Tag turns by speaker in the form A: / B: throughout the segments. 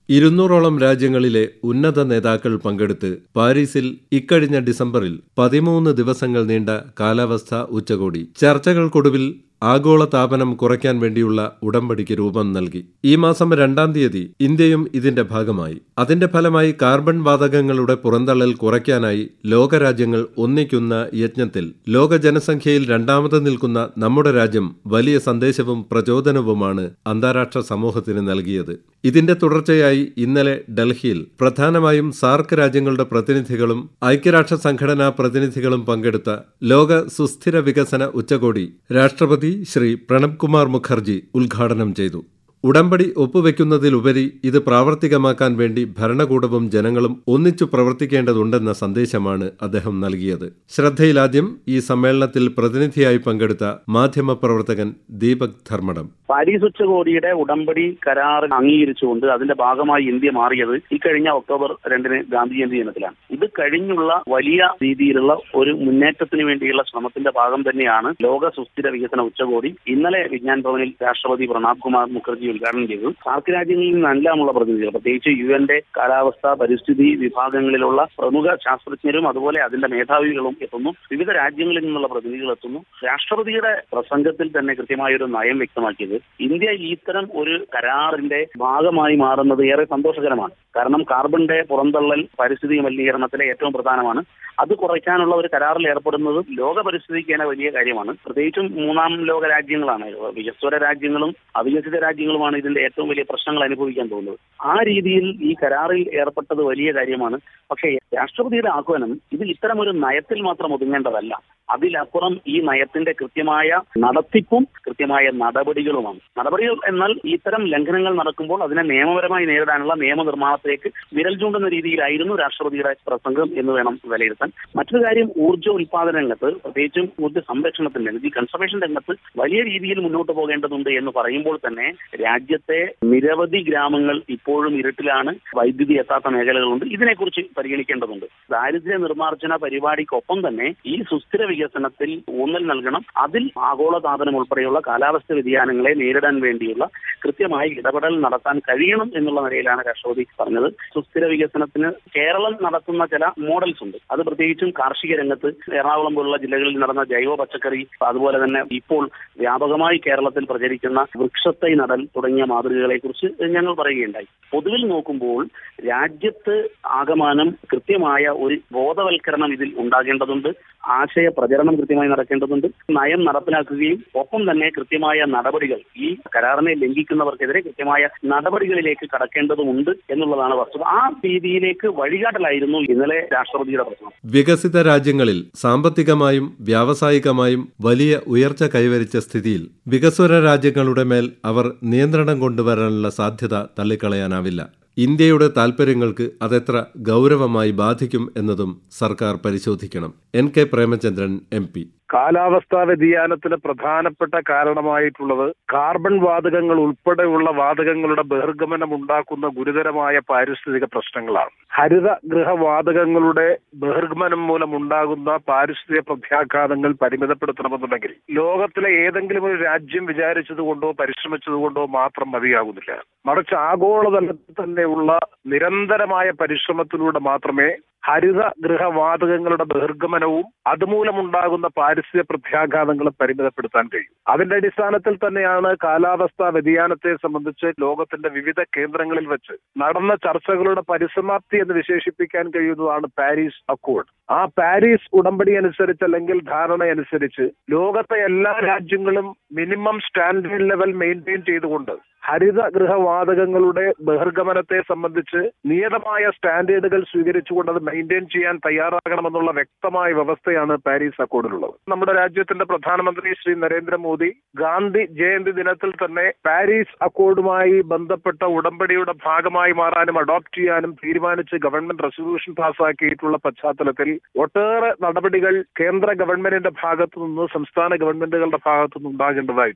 A: ഇരുന്നൂറോളം രാജ്യങ്ങളിലെ ഉന്നത നേതാക്കൾ പങ്കെടുത്ത് പാരീസിൽ ഇക്കഴിഞ്ഞ ഡിസംബറിൽ പതിമൂന്ന് ദിവസങ്ങൾ നീണ്ട കാലാവസ്ഥാ ഉച്ചകോടി ചർച്ചകൾക്കൊടുവിൽ ആഗോള താപനം കുറയ്ക്കാൻ വേണ്ടിയുള്ള ഉടമ്പടിക്ക് രൂപം നൽകി ഈ മാസം രണ്ടാം തീയതി ഇന്ത്യയും ഇതിന്റെ ഭാഗമായി അതിന്റെ ഫലമായി കാർബൺ വാതകങ്ങളുടെ പുറന്തള്ളൽ കുറയ്ക്കാനായി ലോകരാജ്യങ്ങൾ ഒന്നിക്കുന്ന യജ്ഞത്തിൽ ലോക ജനസംഖ്യയിൽ രണ്ടാമത് നിൽക്കുന്ന നമ്മുടെ രാജ്യം വലിയ സന്ദേശവും പ്രചോദനവുമാണ് അന്താരാഷ്ട്ര സമൂഹത്തിന് നൽകിയത് ഇതിന്റെ തുടർച്ചയായി ഇന്നലെ ഡൽഹിയിൽ പ്രധാനമായും സാർക്ക് രാജ്യങ്ങളുടെ പ്രതിനിധികളും ഐക്യരാഷ്ട്ര സംഘടനാ പ്രതിനിധികളും പങ്കെടുത്ത ലോക സുസ്ഥിര വികസന ഉച്ചകോടി രാഷ്ട്രപതി ശ്രീ പ്രണബ് കുമാർ മുഖർജി ഉദ്ഘാടനം ചെയ്തു ഉടമ്പടി ഒപ്പുവെക്കുന്നതിലുപരി ഇത് പ്രാവർത്തികമാക്കാൻ വേണ്ടി ഭരണകൂടവും ജനങ്ങളും ഒന്നിച്ചു പ്രവർത്തിക്കേണ്ടതുണ്ടെന്ന സന്ദേശമാണ് അദ്ദേഹം നൽകിയത് ശ്രദ്ധയിലാദ്യം ഈ സമ്മേളനത്തിൽ പ്രതിനിധിയായി പങ്കെടുത്ത മാധ്യമപ്രവർത്തകൻ ദീപക് ധർമ്മടം
B: പാരീസ് ഉച്ചകോടിയുടെ ഉടമ്പടി കരാർ അംഗീകരിച്ചുകൊണ്ട് അതിന്റെ ഭാഗമായി ഇന്ത്യ മാറിയത് ഈ കഴിഞ്ഞ ഒക്ടോബർ രണ്ടിന് ഗാന്ധി ജയന്തി ദിനത്തിലാണ് ഇത് കഴിഞ്ഞുള്ള വലിയ രീതിയിലുള്ള ഒരു മുന്നേറ്റത്തിന് വേണ്ടിയുള്ള ശ്രമത്തിന്റെ ഭാഗം തന്നെയാണ് ലോക സുസ്ഥിര വികസന ഉച്ചകോടി ഇന്നലെ വിജ്ഞാൻ ഭവനിൽ രാഷ്ട്രപതി പ്രണാബ് കുമാർ മുഖർജി ഉദ്ഘാടനം ചെയ്തു സാർക്ക് രാജ്യങ്ങളിൽ നിന്നെല്ലാമുള്ള പ്രതിനിധികൾ പ്രത്യേകിച്ച് യു എന്റെ കാലാവസ്ഥ പരിസ്ഥിതി വിഭാഗങ്ങളിലുള്ള പ്രമുഖ ശാസ്ത്രജ്ഞരും അതുപോലെ അതിന്റെ മേധാവികളും എത്തുന്നു വിവിധ രാജ്യങ്ങളിൽ നിന്നുള്ള പ്രതിനിധികൾ എത്തുന്നു രാഷ്ട്രപതിയുടെ പ്രസംഗത്തിൽ തന്നെ കൃത്യമായ ഒരു നയം വ്യക്തമാക്കിയത് ഇന്ത്യ ഇത്തരം ഒരു കരാറിന്റെ ഭാഗമായി മാറുന്നത് ഏറെ സന്തോഷകരമാണ് കാരണം കാർബണിന്റെ പുറന്തള്ളൽ പരിസ്ഥിതി മലിനീകരണത്തിലെ ഏറ്റവും പ്രധാനമാണ് അത് കുറയ്ക്കാനുള്ള ഒരു കരാറിൽ ഏർപ്പെടുന്നത് ലോക പരിസ്ഥിതിക്ക് തന്നെ വലിയ കാര്യമാണ് പ്രത്യേകിച്ചും മൂന്നാം ലോക രാജ്യങ്ങളാണ് വികസ്വര രാജ്യങ്ങളും അവികസിത രാജ്യങ്ങളുമാണ് ഇതിന്റെ ഏറ്റവും വലിയ പ്രശ്നങ്ങൾ അനുഭവിക്കാൻ പോകുന്നത് ആ രീതിയിൽ ഈ കരാറിൽ ഏർപ്പെട്ടത് വലിയ കാര്യമാണ് പക്ഷേ രാഷ്ട്രപതിയുടെ ആഹ്വാനം ഇത് ഇത്തരം ഒരു നയത്തിൽ മാത്രം ഒതുങ്ങേണ്ടതല്ല അതിലപ്പുറം ഈ നയത്തിന്റെ കൃത്യമായ നടത്തിപ്പും കൃത്യമായ നടപടികളുമാണ് നടപടികൾ എന്നാൽ ഇത്തരം ലംഘനങ്ങൾ നടക്കുമ്പോൾ അതിനെ നിയമപരമായി നേരിടാനുള്ള നിയമനിർമ്മാണത്തിലേക്ക് വിരൽ ചൂണ്ടുന്ന രീതിയിലായിരുന്നു രാഷ്ട്രപതിയുടെ പ്രസംഗം എന്ന് വേണം വിലയിരുത്താൻ മറ്റൊരു കാര്യം ഊർജ്ജ ഉൽപാദന രംഗത്ത് പ്രത്യേകിച്ചും ഊർജ്ജ സംരക്ഷണത്തിന്റെ എനർജി കൺസർവേഷൻ രംഗത്ത് വലിയ രീതിയിൽ മുന്നോട്ട് പോകേണ്ടതുണ്ട് എന്ന് പറയുമ്പോൾ തന്നെ രാജ്യത്തെ നിരവധി ഗ്രാമങ്ങൾ ഇപ്പോഴും ഇരുട്ടിലാണ് വൈദ്യുതി എത്താത്ത മേഖലകളുണ്ട് ഇതിനെക്കുറിച്ച് പരിഗണിക്കേണ്ടതുണ്ട് ദാരിദ്ര്യ നിർമ്മാർജ്ജന പരിപാടിക്കൊപ്പം തന്നെ ഈ സുസ്ഥിര വികസനത്തിൽ ഊന്നൽ നൽകണം അതിൽ ആഗോളതാപനം ഉൾപ്പെടെയുള്ള കാലാവസ്ഥ വ്യതിയാനങ്ങളെ നേരിടാൻ വേണ്ടിയുള്ള കൃത്യമായ ഇടപെടൽ നടത്താൻ കഴിയണം എന്നുള്ള നിലയിലാണ് രാഷ്ട്രപതി പറഞ്ഞത് സുസ്ഥിര വികസനത്തിന് കേരളം നടത്തുന്ന ചില മോഡൽസ് ഉണ്ട് അത് പ്രത്യേകിച്ചും കാർഷിക രംഗത്ത് എറണാകുളം പോലുള്ള ജില്ലകളിൽ നടന്ന ജൈവ പച്ചക്കറി അതുപോലെ തന്നെ ഇപ്പോൾ വ്യാപകമായി കേരളത്തിൽ പ്രചരിക്കുന്ന വൃക്ഷത്തൈ നടൽ തുടങ്ങിയ മാതൃകകളെ കുറിച്ച് ഞങ്ങൾ പറയുകയുണ്ടായി പൊതുവിൽ നോക്കുമ്പോൾ രാജ്യത്ത് ആകമാനം കൃത്യമായ ഒരു ബോധവൽക്കരണം ഇതിൽ ഉണ്ടാകേണ്ടതുണ്ട് ആശയ പ്രചരണം കൃത്യമായി നടക്കേണ്ടതുണ്ട് നയം നടപ്പിലാക്കുകയും ഒപ്പം തന്നെ കൃത്യമായ നടപടികൾ ഈ കരാറിനെ ലംഘിക്കുന്നവർക്കെതിരെ കൃത്യമായ നടപടികളിലേക്ക് കടക്കേണ്ടതുമുണ്ട് എന്നുള്ളതാണ് വസ്തുത ആ രീതിയിലേക്ക് വഴികാട്ടലായിരുന്നു ഇന്നലെ രാഷ്ട്രപതിയുടെ പ്രശ്നം
A: വികസിത രാജ്യങ്ങളിൽ സാമ്പത്തികമായും വ്യാവസായികമായും വലിയ ഉയർച്ച കൈവരിച്ച സ്ഥിതിയിൽ വികസ്വര രാജ്യങ്ങളുടെ മേൽ അവർ നിയന്ത്രണം കൊണ്ടുവരാനുള്ള സാധ്യത തള്ളിക്കളയാനാവില്ല ഇന്ത്യയുടെ താൽപര്യങ്ങൾക്ക് അതെത്ര ഗൗരവമായി ബാധിക്കും എന്നതും സർക്കാർ പരിശോധിക്കണം N K Premachandran M P
C: കാലാവസ്ഥാ വ്യതിയാനത്തിന് പ്രധാനപ്പെട്ട കാരണമായിട്ടുള്ളത് കാർബൺ വാതകങ്ങൾ ഉൾപ്പെടെയുള്ള വാതകങ്ങളുടെ ബഹിർഗമനം ഉണ്ടാക്കുന്ന ഗുരുതരമായ പാരിസ്ഥിതിക പ്രശ്നങ്ങളാണ് ഹരിത ഗൃഹവാതകങ്ങളുടെ ബഹിർഗമനം മൂലം ഉണ്ടാകുന്ന പാരിസ്ഥിതിക പ്രത്യാഘാതങ്ങൾ പരിമിതപ്പെടുത്തണമെന്നുണ്ടെങ്കിൽ ലോകത്തിലെ ഏതെങ്കിലും ഒരു രാജ്യം വിചാരിച്ചതുകൊണ്ടോ പരിശ്രമിച്ചതുകൊണ്ടോ മാത്രം മതിയാകുന്നില്ല മറിച്ച് ആഗോളതലത്തിൽ തന്നെയുള്ള നിരന്തരമായ പരിശ്രമത്തിലൂടെ മാത്രമേ ഹരിത ഗൃഹവാതകങ്ങളുടെ ബഹിർഗമനവും അതുമൂലമുണ്ടാകുന്ന പാരിസ്ഥിതിക പ്രത്യാഘാതങ്ങളും പരിമിതപ്പെടുത്താൻ കഴിയും അതിന്റെ അടിസ്ഥാനത്തിൽ തന്നെയാണ് കാലാവസ്ഥാ വ്യതിയാനത്തെ സംബന്ധിച്ച് ലോകത്തിന്റെ വിവിധ കേന്ദ്രങ്ങളിൽ വെച്ച് നടന്ന ചർച്ചകളുടെ പരിസമാപ്തി എന്ന് വിശേഷിപ്പിക്കാൻ കഴിയുന്നതാണ് പാരീസ് അക്കോർഡ് ആ പാരീസ് ഉടമ്പടി അനുസരിച്ച് അല്ലെങ്കിൽ ധാരണ അനുസരിച്ച് ലോകത്തെ എല്ലാ രാജ്യങ്ങളും മിനിമം സ്റ്റാൻഡേർഡ് ലെവൽ മെയിൻറ്റെയിൻ ചെയ്തുകൊണ്ട് ഹരിത ഗൃഹവാതകങ്ങളുടെ ബഹിർഗമനത്തെ സംബന്ധിച്ച് നിയതമായ സ്റ്റാൻഡേർഡുകൾ സ്വീകരിച്ചുകൊണ്ട് അത് മെയിൻറ്റെയിൻ ചെയ്യാൻ തയ്യാറാകണമെന്നുള്ള വ്യക്തമായ വ്യവസ്ഥയാണ് പാരീസ് അക്കോർഡിലുള്ളത് നമ്മുടെ രാജ്യത്തിന്റെ പ്രധാനമന്ത്രി ശ്രീ നരേന്ദ്രമോദി ഗാന്ധി ജയന്തി ദിനത്തിൽ തന്നെ പാരീസ് അക്കോർഡുമായി ബന്ധപ്പെട്ട ഉടമ്പടിയുടെ ഭാഗമായി മാറാനും അഡോപ്റ്റ് ചെയ്യാനും തീരുമാനിച്ച് ഗവൺമെന്റ് റെസൊല്യൂഷൻ പാസാക്കിയിട്ടുള്ള പശ്ചാത്തലത്തിൽ ഒട്ടേറെ നടപടികൾ കേന്ദ്ര ഗവൺമെന്റിന്റെ ഭാഗത്തു നിന്ന് സംസ്ഥാന ഗവൺമെന്റുകളുടെ ഭാഗത്തു നിന്ന് ഉണ്ടാകേണ്ടതായിട്ടുണ്ട്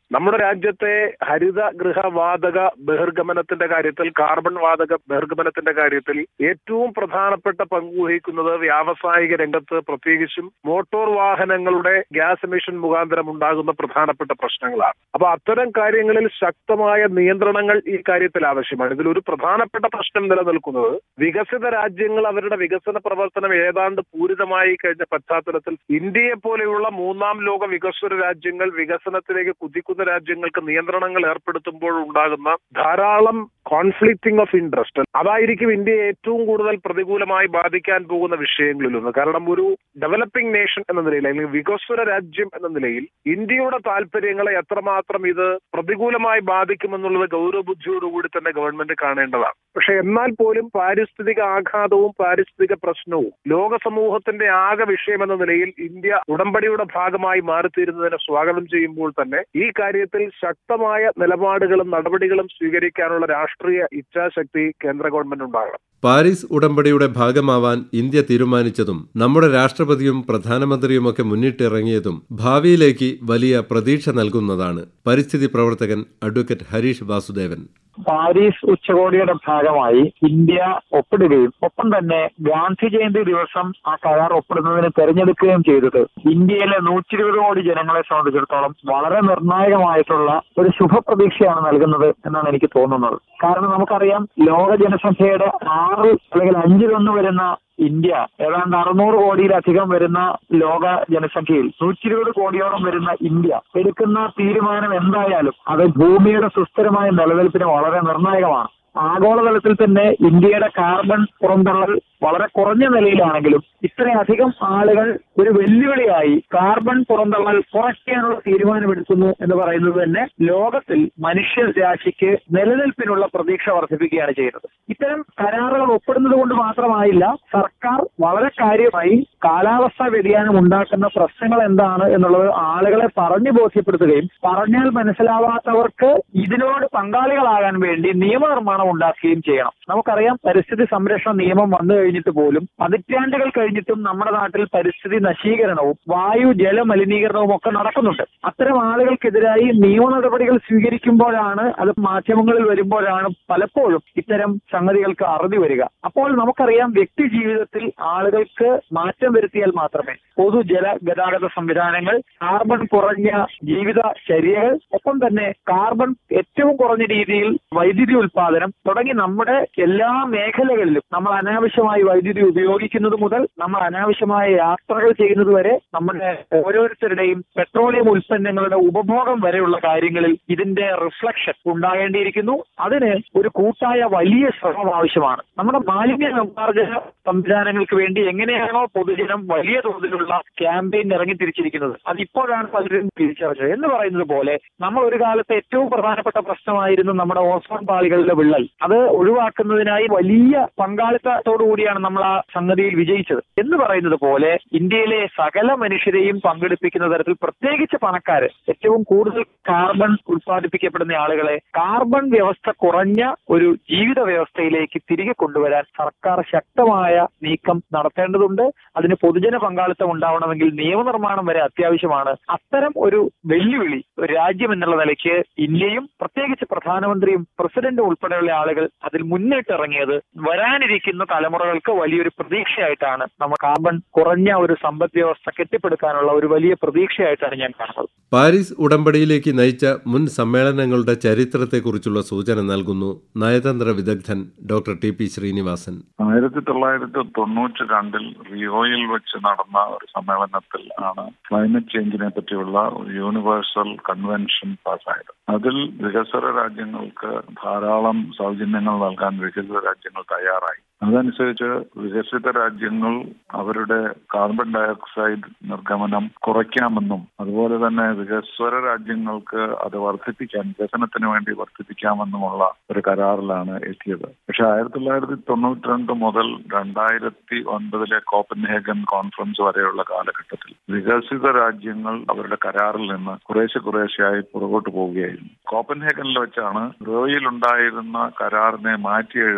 C: നമ്മുടെ രാജ്യത്തെ ഹരിത ഗൃഹവാതക ബഹിർഗമനത്തിന്റെ കാര്യത്തിൽ കാർബൺ വാതക ബഹിർഗമനത്തിന്റെ കാര്യത്തിൽ ഏറ്റവും പ്രധാനപ്പെട്ട പങ്ക് വഹിക്കുന്നത് വ്യാവസായിക രംഗത്ത് പ്രത്യേകിച്ചും മോട്ടോർ വാഹനങ്ങളുടെ ഗ്യാസ് എമിഷൻ മുഖാന്തരം ഉണ്ടാകുന്ന പ്രധാനപ്പെട്ട പ്രശ്നങ്ങളാണ് അപ്പൊ അത്തരം കാര്യങ്ങളിൽ ശക്തമായ നിയന്ത്രണങ്ങൾ ഈ കാര്യത്തിൽ ആവശ്യമാണ് ഇതിൽ ഒരു പ്രധാനപ്പെട്ട പ്രശ്നം നിലനിൽക്കുന്നത് വികസിത രാജ്യങ്ങൾ അവരുടെ വികസന പ്രവർത്തനം ഏതാണ്ട് പൂരിതമായി കഴിഞ്ഞ പശ്ചാത്തലത്തിൽ ഇന്ത്യയെ പോലെയുള്ള മൂന്നാം ലോക വികസ്വര രാജ്യങ്ങൾ വികസനത്തിലേക്ക് കുതിക്കുന്ന രാജ്യങ്ങൾക്ക് നിയന്ത്രണങ്ങൾ ഏർപ്പെടുത്തുമ്പോൾ ഉണ്ടാകുന്ന ധാരാളം കോൺഫ്ലിക്റ്റിംഗ് ഓഫ് ഇൻട്രസ്റ്റ് അതായിരിക്കും ഇന്ത്യയെ ഏറ്റവും കൂടുതൽ പ്രതികൂലമായി ബാധിക്കാൻ പോകുന്ന വിഷയങ്ങളിലൊന്ന് കാരണം ഒരു ഡെവലപ്പിംഗ് നേഷൻ എന്ന നിലയിൽ അല്ലെങ്കിൽ വികസ്വര രാജ്യം എന്ന നിലയിൽ ഇന്ത്യയുടെ താല്പര്യങ്ങളെ എത്രമാത്രം ഇത് പ്രതികൂലമായി ബാധിക്കുമെന്നുള്ളത് ഗൗരവബുദ്ധിയോടുകൂടി തന്നെ ഗവൺമെന്റ് കാണേണ്ടതാണ് പക്ഷെ എന്നാൽ പോലും പാരിസ്ഥിതിക ആഘാതവും പാരിസ്ഥിതിക പ്രശ്നവും ലോക സമൂഹത്തിന്റെ ആകെ വിഷയം എന്ന നിലയിൽ ഇന്ത്യ ഉടമ്പടിയുടെ ഭാഗമായി മാറിത്തീരുന്നതിനെ സ്വാഗതം ചെയ്യുമ്പോൾ തന്നെ ഈ കാര്യത്തിൽ ശക്തമായ നിലപാടുകളും നടപടികളും സ്വീകരിക്കാനുള്ള രാഷ്ട്രീയ ഇച്ഛാശക്തി കേന്ദ്ര ഗവൺമെന്റ് ഉണ്ടാകണം
A: പാരീസ് ഉടമ്പടിയുടെ ഭാഗമാവാൻ ഇന്ത്യ തീരുമാനിച്ചതും നമ്മുടെ രാഷ്ട്രപതിയും പ്രധാനമന്ത്രിയുമൊക്കെ മുന്നിട്ടിറങ്ങിയതും ഭാവിയിലേക്ക് വലിയ പ്രതീക്ഷ നൽകുന്നതാണ് പരിസ്ഥിതി പ്രവർത്തകൻ അഡ്വക്കേറ്റ് ഹരീഷ് വാസുദേവൻ
D: പാരീസ് ഉച്ചകോടിയുടെ ഭാഗമായി ഇന്ത്യ ഒപ്പിടുകയും ഒപ്പം തന്നെ ഗാന്ധി ജയന്തി ദിവസം ആ കരാർ ഒപ്പിടുന്നതിന് തെരഞ്ഞെടുക്കുകയും ചെയ്തത് ഇന്ത്യയിലെ നൂറ്റി ഇരുപത് കോടി ജനങ്ങളെ സംബന്ധിച്ചിടത്തോളം വളരെ നിർണായകമായിട്ടുള്ള ഒരു ശുഭപ്രതീക്ഷയാണ് നൽകുന്നത് എന്നാണ് എനിക്ക് തോന്നുന്നത് കാരണം നമുക്കറിയാം ലോക ജനസംഖ്യയുടെ ആറ് അല്ലെങ്കിൽ അഞ്ചിലൊന്ന് വരുന്ന ഇന്ത്യ ഏതാണ്ട് അറുന്നൂറ് കോടിയിലധികം വരുന്ന ലോക ജനസംഖ്യയിൽ നൂറ്റി ഇരുപത് കോടിയോളം വരുന്ന ഇന്ത്യ എടുക്കുന്ന തീരുമാനം എന്തായാലും അത് ഭൂമിയുടെ സുസ്ഥിരമായ നിലനിൽപ്പിന് വളരെ നിർണായകമാണ് ആഗോളതലത്തിൽ തന്നെ ഇന്ത്യയുടെ കാർബൺ പുറന്തള്ളൽ വളരെ കുറഞ്ഞ നിലയിലാണെങ്കിലും ഇത്രയധികം ആളുകൾ ഒരു വെല്ലുവിളിയായി കാർബൺ പുറന്തള്ളൽ കുറയ്ക്കാനുള്ള തീരുമാനമെടുക്കുന്നു എന്ന് പറയുന്നത് തന്നെ ലോകത്തിൽ മനുഷ്യ രാശിക്ക് നിലനിൽപ്പിനുള്ള പ്രതീക്ഷ വർദ്ധിപ്പിക്കുകയാണ് ചെയ്യുന്നത് ഇത്തരം കരാറുകൾ ഒപ്പിടുന്നത് കൊണ്ട് മാത്രമായില്ല സർക്കാർ വളരെ കാര്യമായി കാലാവസ്ഥാ വ്യതിയാനം ഉണ്ടാക്കുന്ന പ്രശ്നങ്ങൾ എന്താണ് എന്നുള്ളത് ആളുകളെ പറഞ്ഞു ബോധ്യപ്പെടുത്തുകയും പറഞ്ഞാൽ മനസ്സിലാവാത്തവർക്ക് ഇതിനോട് പങ്കാളികളാകാൻ വേണ്ടി നിയമനിർമ്മാണം ഉണ്ടാക്കുകയും ചെയ്യണം നമുക്കറിയാം പരിസ്ഥിതി സംരക്ഷണ നിയമം വന്നു കഴിഞ്ഞിട്ട് പോലും പതിറ്റാണ്ടുകൾ കഴിഞ്ഞിട്ടും നമ്മുടെ നാട്ടിൽ പരിസ്ഥിതി നശീകരണവും വായു ജല മലിനീകരണവും ഒക്കെ നടക്കുന്നുണ്ട് അത്തരം ആളുകൾക്കെതിരായി നിയമ നടപടികൾ സ്വീകരിക്കുമ്പോഴാണ് അത് മാധ്യമങ്ങളിൽ വരുമ്പോഴാണ് പലപ്പോഴും ഇത്തരം സംഗതികൾക്ക് അറുതി വരിക അപ്പോൾ നമുക്കറിയാം വ്യക്തി ജീവിതത്തിൽ ആളുകൾക്ക് മാറ്റം വരുത്തിയാൽ മാത്രമേ പൊതുജല ഗതാഗത സംവിധാനങ്ങൾ കാർബൺ കുറഞ്ഞ ജീവിത ചര്യകൾ ഒപ്പം തന്നെ കാർബൺ ഏറ്റവും കുറഞ്ഞ രീതിയിൽ വൈദ്യുതി ഉൽപാദനം തുടങ്ങി നമ്മുടെ എല്ലാ മേഖലകളിലും നമ്മൾ അനാവശ്യമായി വൈദ്യുതി ഉപയോഗിക്കുന്നത് മുതൽ നമ്മൾ അനാവശ്യമായ യാത്രകൾ ചെയ്യുന്നത് വരെ നമ്മുടെ ഓരോരുത്തരുടെയും പെട്രോളിയം ഉൽപ്പന്നങ്ങളുടെ ഉപഭോഗം വരെയുള്ള കാര്യങ്ങളിൽ ഇതിന്റെ റിഫ്ലക്ഷൻ ഉണ്ടാകേണ്ടിയിരിക്കുന്നു അതിന് ഒരു കൂട്ടായ വലിയ ശ്രമം ആവശ്യമാണ് നമ്മുടെ മാലിന്യ നിർമ്മാർജ്ജന സംവിധാനങ്ങൾക്ക് വേണ്ടി എങ്ങനെയാണോ പൊതുജനം വലിയ തോതിലുള്ള ക്യാമ്പയിൻ ഇറങ്ങി തിരിച്ചിരിക്കുന്നത് അതിപ്പോഴാണ് പലരും തിരിച്ചറിഞ്ഞത് എന്ന് പറയുന്നത് പോലെ നമ്മൾ ഒരു കാലത്ത് ഏറ്റവും പ്രധാനപ്പെട്ട പ്രശ്നമായിരുന്നു നമ്മുടെ ഓസോൺ പാളികളിലെ വിള്ളൽ അത് ഒഴിവാക്കുന്നതിനായി വലിയ പങ്കാളിത്തത്തോടു കൂടിയാണ് നമ്മൾ ആ സംഗതിയിൽ വിജയിച്ചത് എന്ന് പറയുന്നത് പോലെ ഇന്ത്യയിലെ സകല മനുഷ്യരെയും പങ്കെടുപ്പിക്കുന്ന തരത്തിൽ പ്രത്യേകിച്ച് പണക്കാര് ഏറ്റവും കൂടുതൽ കാർബൺ ഉൽപ്പാദിപ്പിക്കപ്പെടുന്ന ആളുകളെ കാർബൺ വ്യവസ്ഥ കുറഞ്ഞ ഒരു ജീവിത വ്യവസ്ഥയിലേക്ക് തിരികെ കൊണ്ടുവരാൻ സർക്കാർ ശക്തമായ നീക്കം നടത്തേണ്ടതുണ്ട് അതിന് പൊതുജന പങ്കാളിത്തം ഉണ്ടാവണമെങ്കിൽ നിയമനിർമ്മാണം വരെ അത്യാവശ്യമാണ് അത്തരം ഒരു വെല്ലുവിളി ഒരു രാജ്യം എന്നുള്ള നിലയ്ക്ക് ഇന്ത്യയും പ്രത്യേകിച്ച് പ്രധാനമന്ത്രിയും പ്രസിഡന്റും ഉൾപ്പെടെയുള്ള ആളുകൾ അതിൽ മുന്നിട്ടിറങ്ങിയത് വരാനിരിക്കുന്ന തലമുറകൾക്ക് വലിയൊരു പ്രതീക്ഷയായിട്ടാണ് നമ്മൾ കാർബൺ കുറഞ്ഞ ഒരു സമ്പദ് വ്യവസ്ഥ കെട്ടിപ്പടുക്കാനുള്ള ഒരു വലിയ പ്രതീക്ഷയായിട്ടാണ് ഞാൻ കാണുന്നത്
A: പാരീസ് ഉടമ്പടിയിലേക്ക് നയിച്ച മുൻ സമ്മേളനങ്ങളുടെ ചരിത്രത്തെക്കുറിച്ചുള്ള സൂചന നൽകുന്നു നയതന്ത്ര വിദഗ്ധൻ ഡോക്ടർ ടി പി ശ്രീനിവാസൻ
E: ആയിരത്തി തൊള്ളായിരത്തി തൊണ്ണൂറ്റി രണ്ടിൽ റിയോയിൽ വെച്ച് നടന്ന ഒരു സമ്മേളനത്തിൽ ആണ് ക്ലൈമറ്റ് ചേഞ്ചിനെ പറ്റിയുള്ള ഒരു യൂണിവേഴ്സൽ കൺവെൻഷൻ പാസ്സായത് അതിൽ വികസ്വര രാജ്യങ്ങൾക്ക് ധാരാളം സൗജന്യങ്ങൾ നൽകാൻ വികസിത രാജ്യങ്ങൾ തയ്യാറായി അതനുസരിച്ച് വികസിത രാജ്യങ്ങൾ അവരുടെ കാർബൺ ഡയോക്സൈഡ് നിർഗമനം കുറയ്ക്കാമെന്നും അതുപോലെ തന്നെ വികസ്വര രാജ്യങ്ങൾക്ക് അത് വർദ്ധിപ്പിക്കാൻ വികസനത്തിന് വേണ്ടി വർദ്ധിപ്പിക്കാമെന്നുമുള്ള ഒരു കരാറിലാണ് എത്തിയത് പക്ഷെ ആയിരത്തി തൊള്ളായിരത്തി തൊണ്ണൂറ്റി രണ്ട് മുതൽ രണ്ടായിരത്തി ഒൻപതിലെ കോപ്പൻഹേഗൻ കോൺഫറൻസ് വരെയുള്ള കാലഘട്ടത്തിൽ വികസിത രാജ്യങ്ങൾ അവരുടെ കരാറിൽ നിന്ന് കുറേശ്ശെ കുറേശ്ശെയായി പുറകോട്ട് പോവുകയായിരുന്നു കോപ്പൻഹേഗനിൽ വെച്ചാണ് റോയിൽ ഉണ്ടായിരുന്ന കരാറിനെ മാറ്റി എഴുതാൻ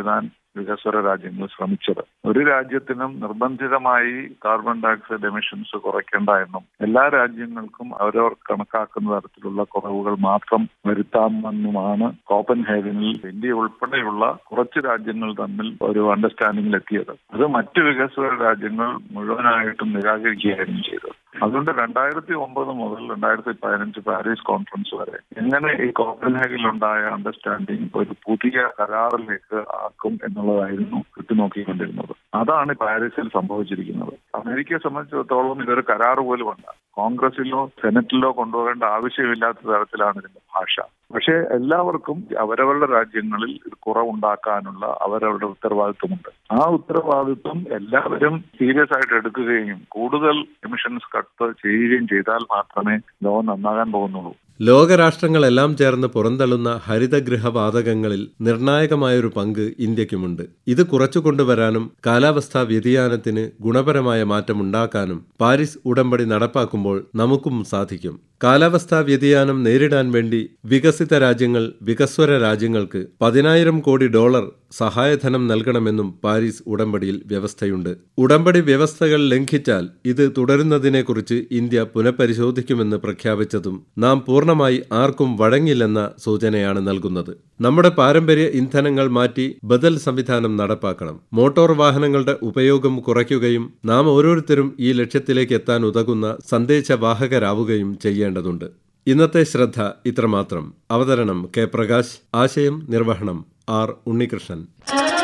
E: വികസ്വര രാജ്യങ്ങൾ ശ്രമിച്ചത് ഒരു രാജ്യത്തിനും നിർബന്ധിതമായി കാർബൺ ഡയോക്സൈഡ് എമിഷൻസ് കുറയ്ക്കേണ്ട എന്നും എല്ലാ രാജ്യങ്ങൾക്കും അവരവർ കണക്കാക്കുന്ന തരത്തിലുള്ള കുറവുകൾ മാത്രം വരുത്താമെന്നുമാണ് കോപ്പൻ ഹേഗനിൽ ഇന്ത്യ ഉൾപ്പെടെയുള്ള കുറച്ച് രാജ്യങ്ങൾ തമ്മിൽ ഒരു അണ്ടർസ്റ്റാൻഡിംഗിൽ എത്തിയത് അത് മറ്റ് വികസ്വര രാജ്യങ്ങൾ മുഴുവനായിട്ടും നിരാകരിക്കുകയായിരുന്നു ചെയ്തത് അതുകൊണ്ട് രണ്ടായിരത്തി ഒമ്പത് മുതൽ രണ്ടായിരത്തി പതിനഞ്ച് പാരീസ് കോൺഫറൻസ് വരെ എങ്ങനെ ഈ കോപ്പൻഹേഗിൽ ഉണ്ടായ അണ്ടർസ്റ്റാൻഡിംഗ് ഒരു പുതിയ കരാറിലേക്ക് ആക്കും എന്നുള്ളതായിരുന്നു ഉറ്റുനോക്കിക്കൊണ്ടിരുന്നത് അതാണ് പാരീസിൽ സംഭവിച്ചിരിക്കുന്നത് അമേരിക്കയെ സംബന്ധിച്ചിടത്തോളം ഇതൊരു കരാർ പോലുമല്ല കോൺഗ്രസിലോ സെനറ്റിലോ കൊണ്ടുപോകേണ്ട ആവശ്യമില്ലാത്ത തരത്തിലാണ് ഇതിന്റെ ഭാഷ പക്ഷേ എല്ലാവർക്കും അവരവരുടെ രാജ്യങ്ങളിൽ ഇത് കുറവുണ്ടാക്കാനുള്ള അവരവരുടെ ഉത്തരവാദിത്വമുണ്ട് ആ ഉത്തരവാദിത്വം എല്ലാവരും സീരിയസ് ആയിട്ട് എടുക്കുകയും കൂടുതൽ എമിഷൻസ് കട്ട് ചെയ്യുകയും ചെയ്താൽ മാത്രമേ ലോകം നന്നാകാൻ പോകുന്നുള്ളൂ
A: ലോകരാഷ്ട്രങ്ങളെല്ലാം ചേർന്ന് പുറന്തള്ളുന്ന ഹരിതഗൃഹവാതകങ്ങളിൽ നിർണായകമായൊരു പങ്ക് ഇന്ത്യക്കുമുണ്ട് ഇത് കുറച്ചുകൊണ്ടുവരാനും കാലാവസ്ഥാ വ്യതിയാനത്തിന് ഗുണപരമായ മാറ്റമുണ്ടാക്കാനും പാരീസ് ഉടമ്പടി നടപ്പാക്കുമ്പോൾ നമുക്കും സാധിക്കും കാലാവസ്ഥാ വ്യതിയാനം നേരിടാൻ വേണ്ടി വികസിത രാജ്യങ്ങൾ വികസ്വര രാജ്യങ്ങൾക്ക് പതിനായിരം കോടി ഡോളർ സഹായധനം നൽകണമെന്നും പാരീസ് ഉടമ്പടിയിൽ വ്യവസ്ഥയുണ്ട് ഉടമ്പടി വ്യവസ്ഥകൾ ലംഘിച്ചാൽ ഇത് തുടരുന്നതിനെക്കുറിച്ച് ഇന്ത്യ പുനഃപരിശോധിക്കുമെന്ന് പ്രഖ്യാപിച്ചതും നാം പൂർണ്ണമായി ആർക്കും വഴങ്ങില്ലെന്ന സൂചനയാണ് നൽകുന്നത് നമ്മുടെ പാരമ്പര്യ ഇന്ധനങ്ങൾ മാറ്റി ബദൽ സംവിധാനം നടപ്പാക്കണം മോട്ടോർ വാഹനങ്ങളുടെ ഉപയോഗം കുറയ്ക്കുകയും നാം ഓരോരുത്തരും ഈ ലക്ഷ്യത്തിലേക്ക് എത്താൻ ഉതകുന്ന സന്ദേശവാഹകരാവുകയും ചെയ്യേണ്ടതുണ്ട് ഇന്നത്തെ ശ്രദ്ധ ഇത്രമാത്രം അവതരണം കെ പ്രകാശ് ആശയം നിർവഹണം ആർ ഉണ്ണികൃഷ്ണൻ